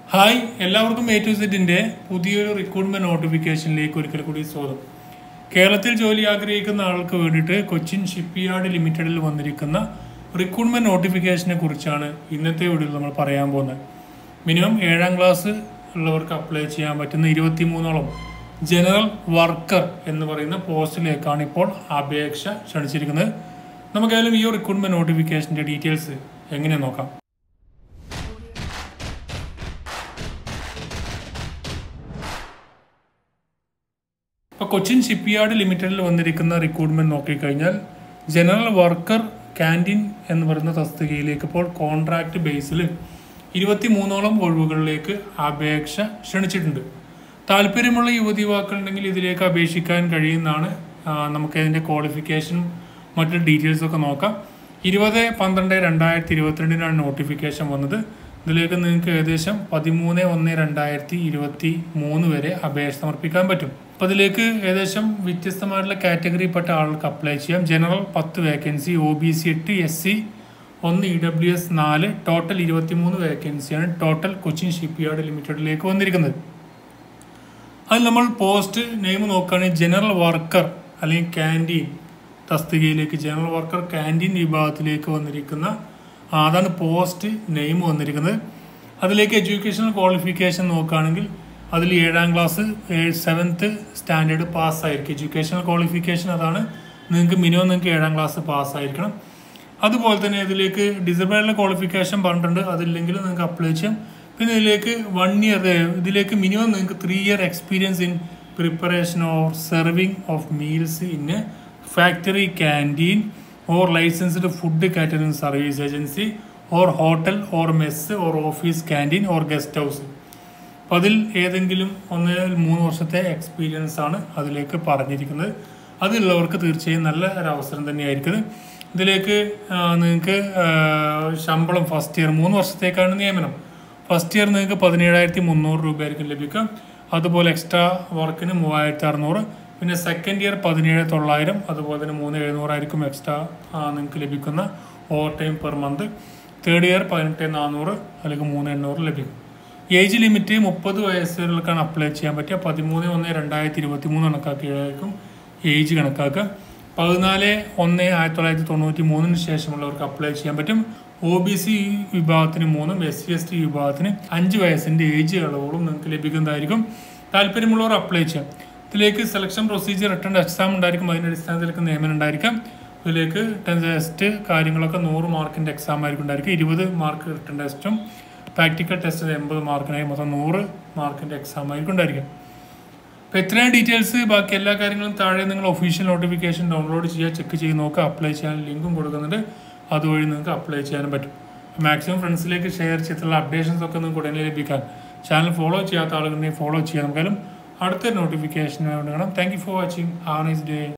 hi എല്ലാവർക്കും A to സെറ്റിന്റെ പുതിയൊരു റിക്രൂട്ട്മെന്റ് നോട്ടിഫിക്കേഷനിലേക്ക് ഒരിക്കൽ കൂടി സ്വാഗതം കേരളത്തിൽ ജോലി ആഗ്രഹിക്കുന്ന ആൾക്ക് വേണ്ടിയിട്ട് കൊച്ചിൻ ഷിപ്പ്യാർഡ് ലിമിറ്റഡിൽ വന്നിരിക്കുന്ന റിക്രൂട്ട്മെന്റ് നോട്ടിഫിക്കേഷനെ കുറിച്ചാണ് ഇന്നത്തെ വീഡിയോയിൽ നമ്മൾ പറയാൻ പോകുന്നത് മിനിമം ഏഴാം ക്ലാസ് ഉള്ളവർക്ക് അപ്ലൈ ചെയ്യാൻ പറ്റുന്ന ഇരുപത്തിമൂന്നോളം ജനറൽ വർക്കർ എന്ന് പറയുന്ന പോസ്റ്റിലേക്കാണ് ഇപ്പോൾ അപേക്ഷ ക്ഷണിച്ചിരിക്കുന്നത് നമുക്കായാലും ഈ റിക്രൂട്ട്മെന്റ് നോട്ടിഫിക്കേഷന്റെ ഡീറ്റെയിൽസ് എങ്ങനെ നോക്കാം ഇപ്പോൾ കൊച്ചിൻ ഷിപ്പ്യാർഡ് ലിമിറ്റഡിൽ വന്നിരിക്കുന്ന റിക്രൂട്ട്മെന്റ് നോക്കിക്കഴിഞ്ഞാൽ ജനറൽ വർക്കർ ക്യാൻറ്റീൻ എന്ന് പറയുന്ന തസ്തികയിലേക്ക് ഇപ്പോൾ കോൺട്രാക്ട് ബേസിൽ ഇരുപത്തി മൂന്നോളം ഒഴിവുകളിലേക്ക് അപേക്ഷ ക്ഷണിച്ചിട്ടുണ്ട് താല്പര്യമുള്ള യുവതി യുവാക്കളുണ്ടെങ്കിൽ ഇതിലേക്ക് അപേക്ഷിക്കാൻ കഴിയുന്നതാണ് ആ, നമുക്ക് അതിൻ്റെ ക്വാളിഫിക്കേഷൻ മറ്റു ഡീറ്റെയിൽസ് ഒക്കെ നോക്കാം ഇരുപത് പന്ത്രണ്ട് രണ്ടായിരത്തി ഇരുപത്തിരണ്ടിനാണ് നോട്ടിഫിക്കേഷൻ വന്നത് ഇതിലേക്ക് നിങ്ങൾക്ക് ഏകദേശം പതിമൂന്ന് ഒന്ന് രണ്ടായിരത്തി ഇരുപത്തി മൂന്ന് വരെ അപേക്ഷ സമർപ്പിക്കാൻ പറ്റും അപ്പോൾ അതിലേക്ക് ഏകദേശം വ്യത്യസ്തമായിട്ടുള്ള കാറ്റഗറിയിൽപ്പെട്ട ആൾക്ക് അപ്ലൈ ചെയ്യാം ജനറൽ പത്ത് വേക്കൻസി ഒ ബി സി എട്ട് എസ് സി ഒന്ന് ഇ ഡബ്ല്യു എസ് നാല് ടോട്ടൽ ഇരുപത്തിമൂന്ന് വേക്കൻസിയാണ് ടോട്ടൽ കൊച്ചിൻ ഷിപ്പ്യാർഡ് ലിമിറ്റഡിലേക്ക് വന്നിരിക്കുന്നത് അതിൽ നമ്മൾ പോസ്റ്റ് നെയിം നോക്കുകയാണെങ്കിൽ ജനറൽ വർക്കർ അല്ലെങ്കിൽ ക്യാൻറ്റീൻ തസ്തികയിലേക്ക് ജനറൽ വർക്കർ ക്യാൻറ്റീൻ വിഭാഗത്തിലേക്ക് വന്നിരിക്കുന്ന ആ, അതാണ് പോസ്റ്റ് നെയിം വന്നിരിക്കുന്നത് അതിലേക്ക് എഡ്യൂക്കേഷണൽ ക്വാളിഫിക്കേഷൻ നോക്കുകയാണെങ്കിൽ അതിൽ ഏഴാം ക്ലാസ് സെവൻത്ത് സ്റ്റാൻഡേർഡ് പാസ്സായിരിക്കും എഡ്യൂക്കേഷണൽ ക്വാളിഫിക്കേഷൻ അതാണ് നിങ്ങൾക്ക് മിനിമം നിങ്ങൾക്ക് ഏഴാം ക്ലാസ് പാസ്സായിരിക്കണം അതുപോലെ തന്നെ ഇതിലേക്ക് ഡിസബിലിറ്റി ക്വാളിഫിക്കേഷൻ പറഞ്ഞിട്ടുണ്ട് അതില്ലെങ്കിൽ നിങ്ങൾക്ക് അപ്ലൈ ചെയ്യാം പിന്നെ ഇതിലേക്ക് വൺ ഇയർ ഇതിലേക്ക് മിനിമം നിങ്ങൾക്ക് three year experience in preparation or serving of meals in a factory canteen or licensed food catering service agency or hotel or mess or office canteen or guest house അപ്പം അതിൽ ഏതെങ്കിലും ഒന്ന് മൂന്ന് വർഷത്തെ experience ആണ് അതിലേക്ക് പറഞ്ഞിരിക്കുന്നത് അതുള്ളവർക്ക് തീർച്ചയായും നല്ല ഒരു അവസരം തന്നെയായിരിക്കും ഇതിലേക്ക് ആ, നിങ്ങൾക്ക് ആ, ശമ്പളം ഫസ്റ്റ് ഇയർ മൂന്ന് വർഷത്തേക്കാണ് നിയമനം ഫസ്റ്റ് ഇയർ നിങ്ങൾക്ക് പതിനേഴായിരത്തി മുന്നൂറ് രൂപയായിരിക്കും ലഭിക്കുക അതുപോലെ എക്സ്ട്രാ വർക്കിന് മൂവായിരത്തി അറുന്നൂറ് പിന്നെ സെക്കൻഡ് ഇയർ പതിനേഴ് തൊള്ളായിരം അതുപോലെ തന്നെ മൂന്ന് എഴുന്നൂറായിരിക്കും എക്സ്ട്രാ നിങ്ങൾക്ക് ലഭിക്കുന്ന overtime per month third year പതിനെട്ട് നാനൂറ് അല്ലെങ്കിൽ മൂന്ന് എണ്ണൂറ് ലഭിക്കും ഏജ് ലിമിറ്റ് മുപ്പത് വയസ്സുകൾക്കാണ് അപ്ലൈ ചെയ്യാൻ പറ്റുക പതിമൂന്ന് ഒന്ന് രണ്ടായിരത്തി ഇരുപത്തി മൂന്ന് കണക്കാക്കിയായിരിക്കും ഏജ് കണക്കാക്കുക പതിനാല് ഒന്ന് ആയിരത്തി തൊള്ളായിരത്തി തൊണ്ണൂറ്റി മൂന്നിന് ശേഷമുള്ളവർക്ക് അപ്ലൈ ചെയ്യാൻ പറ്റും ഒ ബി സി വിഭാഗത്തിന് മൂന്നും എസ് സി എസ് ടി വിഭാഗത്തിന് അഞ്ച് വയസ്സിൻ്റെ ഏജ് ഇളവുകളും നിങ്ങൾക്ക് ലഭിക്കുന്നതായിരിക്കും താല്പര്യമുള്ളവർ അപ്ലൈ ചെയ്യാം ഇതിലേക്ക് സെലക്ഷൻ പ്രൊസീജിയർ റിട്ടേൺ എക്സാം ഉണ്ടായിരിക്കും അതിൻ്റെ അടിസ്ഥാനത്തിലേക്ക് നിയമനം ഉണ്ടായിരിക്കാം ഇതിലേക്ക് ടെസ്റ്റ് കാര്യങ്ങളൊക്കെ നൂറ് മാർക്കിൻ്റെ എക്സാം ആയിരിക്കും ഉണ്ടായിരിക്കും ഇരുപത് മാർക്ക് റിട്ടേൺ ടെസ്റ്റും പ്രാക്ടിക്കൽ ടെസ്റ്റ് എൺപത് മാർക്കിനായി മൊത്തം നൂറ് മാർക്കിൻ്റെ എക്സാം ആയിരിക്കും ഉണ്ടായിരിക്കും അപ്പോൾ ഇത്രയും ഡീറ്റെയിൽസ് ബാക്കി എല്ലാ കാര്യങ്ങളും താഴെ നിങ്ങൾ ഒഫീഷ്യൽ നോട്ടിഫിക്കേഷൻ ഡൗൺലോഡ് ചെയ്യുക ചെക്ക് ചെയ്ത് നോക്കുക അപ്ലൈ ചെയ്യാൻ ലിങ്കും കൊടുക്കുന്നുണ്ട് അതുവഴി നിങ്ങൾക്ക് അപ്ലൈ ചെയ്യാനും പറ്റും മാക്സിമം ഫ്രണ്ട്സിലേക്ക് ഷെയർ ചെയ്തിട്ടുള്ള അപ്ഡേഷൻസ് ഒക്കെ നിങ്ങൾക്ക് ഉടനെ ലഭിക്കാൻ ചാനൽ ഫോളോ ചെയ്യാത്ത ആളുകളുണ്ടെങ്കിൽ ഫോളോ ചെയ്യാം നമുക്കാലും അടുത്ത നോട്ടിഫിക്കേഷൻ വേണം thank you for watching have nice day